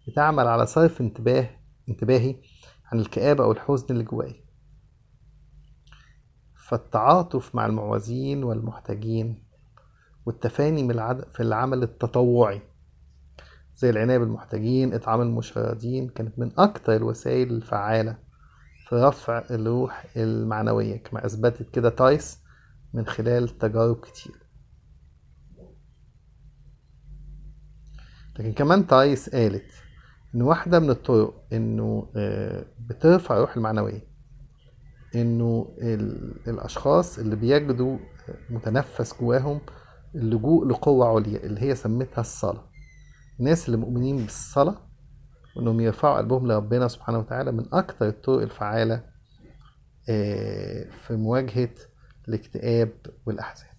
بتعمل على صرف انتباه انتباهي عن الكآبة أو الحزن اللي جواي فالتعاطف مع المعوزين والمحتاجين والتفاني من العد... في العمل التطوعي زي العناية بالمحتاجين إطعام المشردين كانت من أكتر الوسائل الفعالة في رفع الروح المعنوية كما أثبتت كده تايس من خلال تجارب كتير لكن كمان تايس قالت إن واحدة من الطرق إنه آه، بترفع الروح المعنوية إنه ال- الأشخاص اللي بيجدوا متنفس جواهم اللجوء لقوة عليا اللي هي سمتها الصلاة الناس اللي مؤمنين بالصلاة وإنهم يرفعوا قلبهم لربنا سبحانه وتعالى من أكتر الطرق الفعالة آه، في مواجهة الاكتئاب والأحزان